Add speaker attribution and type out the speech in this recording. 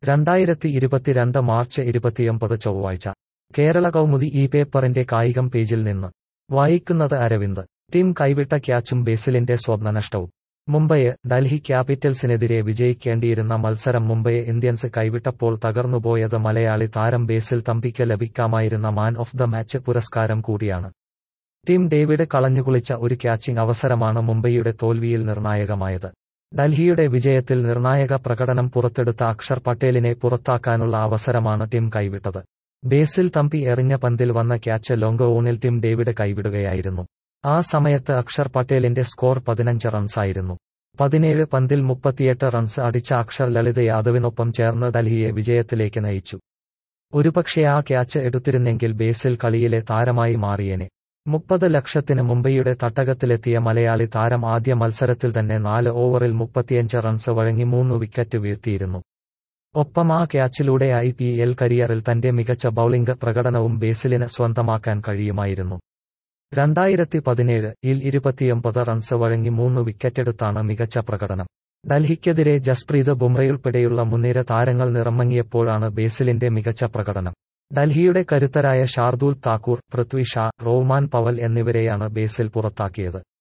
Speaker 1: രണ്ടായിരത്തി ഇരുപത്തിരണ്ട് മാർച്ച് ഇരുപത്തിയൊമ്പത് ചൊവ്വാഴ്ച കേരള കൗമുദി ഈ പേപ്പറിന്റെ കായികം പേജിൽ നിന്ന് വായിക്കുന്നത് അരവിന്ദ് ടീം കൈവിട്ട ക്യാച്ചും ബേസിലിന്റെ സ്വപ്നനഷ്ടവും മുംബൈ ഡൽഹി ക്യാപിറ്റൽസിനെതിരെ വിജയിക്കേണ്ടിയിരുന്ന മത്സരം മുംബൈ ഇന്ത്യൻസ് കൈവിട്ടപ്പോൾ തകർന്നുപോയത് മലയാളി താരം ബേസിൽ തമ്പിക്ക് ലഭിക്കാമായിരുന്ന മാൻ ഓഫ് ദ മാച്ച് പുരസ്കാരം കൂടിയാണ് ടീം ഡേവിഡ് കളഞ്ഞുകുളിച്ച ഒരു ക്യാച്ചിംഗ് അവസരമാണ് മുംബൈയുടെ തോൽവിയിൽ നിർണായകമായത് ഡൽഹിയുടെ വിജയത്തിൽ നിർണായക പ്രകടനം പുറത്തെടുത്ത അക്ഷർ പട്ടേലിനെ പുറത്താക്കാനുള്ള അവസരമാണ് ടീം കൈവിട്ടത് ബേസിൽ തമ്പി എറിഞ്ഞ പന്തിൽ വന്ന ക്യാച്ച് ലോങ്ക് ഓണിൽ ടീം ഡേവിഡ് കൈവിടുകയായിരുന്നു ആ സമയത്ത് അക്ഷർ പട്ടേലിന്റെ സ്കോർ പതിനഞ്ച് റൺസായിരുന്നു പതിനേഴ് പന്തിൽ മുപ്പത്തിയെട്ട് റൺസ് അടിച്ച അക്ഷർ ലളിത് യാദവിനൊപ്പം ചേർന്ന് ഡൽഹിയെ വിജയത്തിലേക്ക് നയിച്ചു ഒരുപക്ഷെ ആ ക്യാച്ച് എടുത്തിരുന്നെങ്കിൽ ബേസിൽ കളിയിലെ താരമായി മാറിയേനെ മുപ്പത് ലക്ഷത്തിന് മുംബൈയുടെ തട്ടകത്തിലെത്തിയ മലയാളി താരം ആദ്യ മത്സരത്തിൽ തന്നെ നാല് ഓവറിൽ മുപ്പത്തിയഞ്ച് റൺസ് വഴങ്ങി മൂന്ന് വിക്കറ്റ് വീഴ്ത്തിയിരുന്നു ഒപ്പം ആ ക്യാച്ചിലൂടെ ഐ പി എൽ കരിയറിൽ തന്റെ മികച്ച ബൌളിംഗ് പ്രകടനവും ബേസിലിന് സ്വന്തമാക്കാൻ കഴിയുമായിരുന്നു രണ്ടായിരത്തി പതിനേഴ് ഇൽ ഇരുപത്തിയൊമ്പത് റൺസ് വഴങ്ങി മൂന്ന് വിക്കറ്റെടുത്താണ് മികച്ച പ്രകടനം ഡൽഹിക്കെതിരെ ജസ്പ്രീത് ബുംറയുൾപ്പെടെയുള്ള മുൻനിര താരങ്ങൾ നിറമങ്ങിയപ്പോഴാണ് ബേസിലിന്റെ മികച്ച പ്രകടനം ഡൽഹിയുടെ കരുത്തരായ ഷാർദൂൽ താക്കൂർ പൃഥ്വി ഷാ റോമാൻ പവൽ എന്നിവരെയാണ് ബേസിൽ പുറത്താക്കിയത്